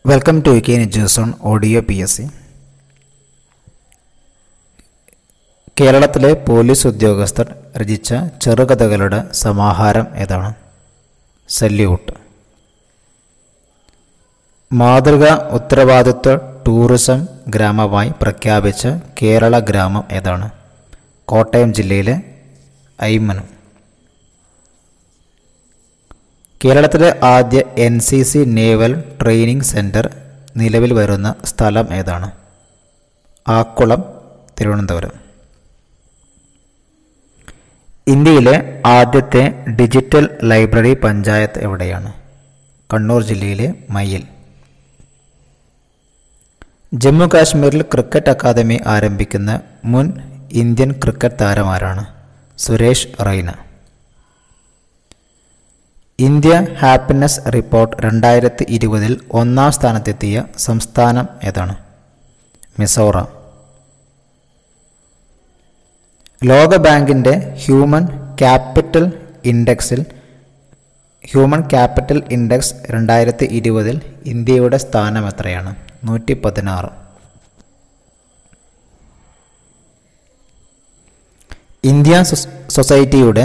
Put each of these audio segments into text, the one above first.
welcome to K നെജൂസോൺ audio P S C കേരളത്തിലെ police ഉദ്യോഗസ്ഥർ രചിച്ച ചെറുകഥകളുടെ സമാഹാരം ഏതാണ് സല്യൂട്ട് മാതൃക ഉത്തരവാദിത്വ ടൂറിസം ഗ്രാമമായി പ്രഖ്യാപിച്ച കേരള ഗ്രാമം ഏതാണ് കോട്ടയം ജില്ലയിലെ ഐമനം കേരളത്തിലെ ആദ്യ N C C naval training centre നിലവിൽ വരുന്ന സ്ഥലം ഏതാണ് ആക്കുളം തിരുവനന്തപുരം ഇന്ത്യയിലെ ആദ്യത്തെ ഡിജിറ്റൽ ലൈബ്രറി പഞ്ചായത്ത് എവിടെയാണ് കണ്ണൂർ ജില്ലയിലെ മയ്യിൽ ജമ്മു കാശ്മീരിൽ ക്രിക്കറ്റ് അക്കാദമി ആരംഭിക്കുന്ന മുൻ ഇന്ത്യൻ ക്രിക്കറ്റ് താരമാരാണ് Suresh Raina India happiness report രണ്ടായിരത്തി ഇരുപതിൽ ഒന്നാം സ്ഥാനത്തെത്തിയ സംസ്ഥാനം ഏതാണ് മിസോറാം ലോകബാങ്കിൻ്റെ ഹ്യൂമൻ ക്യാപിറ്റൽ ഇൻഡെക്സിൽ ഹ്യൂമൻ ക്യാപിറ്റൽ ഇൻഡെക്സ് രണ്ടായിരത്തി ഇരുപതിൽ ഇന്ത്യയുടെ സ്ഥാനം എത്രയാണ് നൂറ്റി പതിനാറ് ഇന്ത്യ സൊസ്- സൊസൈറ്റിയുടെ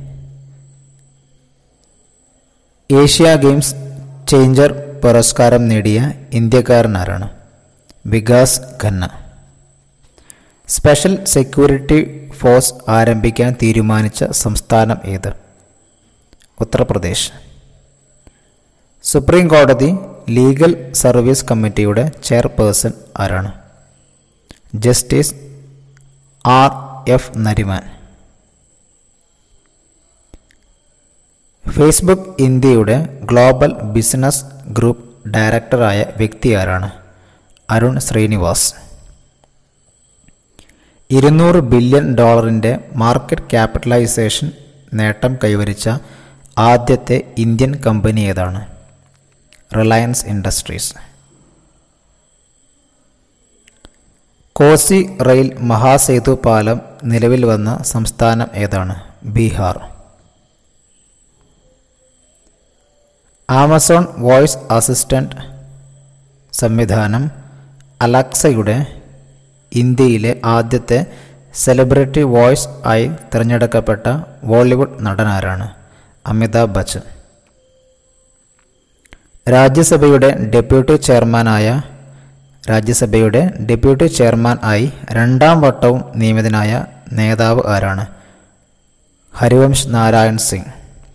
ഏഷ്യ ഗെയിംസ് ചേഞ്ചർ പുരസ്കാരം നേടിയ ഇന്ത്യക്കാരനാരാണ് Vikas Khanna special security force ആരംഭിക്കാൻ തീരുമാനിച്ച സംസ്ഥാനം ഏത് ഉത്തർപ്രദേശ് സുപ്രീം കോടതി ലീഗൽ സർവീസ് കമ്മിറ്റിയുടെ ചെയർപേഴ്സൺ ആരാണ് justice R F Nariman Facebook ഇന്ത്യയുടെ ഗ്ലോബൽ ബിസിനസ് ഗ്രൂപ്പ് ഡയറക്ടറായ വ്യക്തി ആരാണ് അരുൺ ശ്രീനിവാസ് ഇരുന്നൂറ് ബില്യൺ ഡോളറിൻ്റെ മാർക്കറ്റ് ക്യാപിറ്റലൈസേഷൻ നേട്ടം കൈവരിച്ച ആദ്യത്തെ ഇന്ത്യൻ കമ്പനി ഏതാണ് Reliance Industries Kosi rail Mahasetu പാലം നിലവിൽ വന്ന സംസ്ഥാനം ഏതാണ് ബീഹാർ ആമസോൺ വോയിസ് അസിസ്റ്റൻ്റ് സംവിധാനം അലക്സയുടെ ഇന്ത്യയിലെ ആദ്യത്തെ സെലിബ്രിറ്റി വോയിസ് ആയി തിരഞ്ഞെടുക്കപ്പെട്ട ബോളിവുഡ് നടനാരാണ് അമിതാഭ് ബച്ചൻ രാജ്യസഭയുടെ ഡെപ്യൂട്ടി ചെയർമാനായ രാജ്യസഭയുടെ ഡെപ്യൂട്ടി ചെയർമാൻ ആയി രണ്ടാം വട്ടവും നിയമിതനായ നേതാവ് ആരാണ് ഹരിവംശ് നാരായൺ സിംഗ്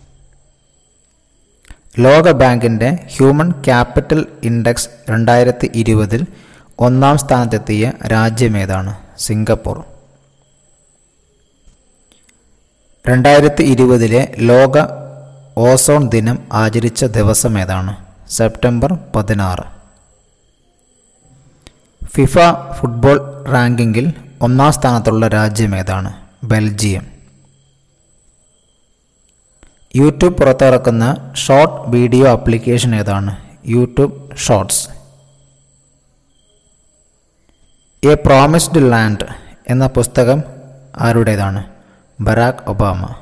ലോകബാങ്കിൻ്റെ ഹ്യൂമൻ ക്യാപിറ്റൽ ഇൻഡെക്സ് രണ്ടായിരത്തി ഇരുപതിൽ ഒന്നാം സ്ഥാനത്തെത്തിയ രാജ്യമേതാണ് സിംഗപ്പൂർ രണ്ടായിരത്തി ഇരുപതിലെ ലോക ഓസോൺ ദിനം ആചരിച്ച ദിവസം ഏതാണ് സെപ്റ്റംബർ പതിനാറ് ഫിഫ ഫുട്ബോൾ റാങ്കിങ്ങിൽ ഒന്നാം സ്ഥാനത്തുള്ള രാജ്യം ഏതാണ് ബെൽജിയം യൂട്യൂബ് പുറത്തിറക്കുന്ന ഷോർട്ട് വീഡിയോ ആപ്ലിക്കേഷൻ ഏതാണ് YouTube shorts a promised land എന്ന പുസ്തകം ആരുടേതാണ് ബറാക്ക് ഒബാമ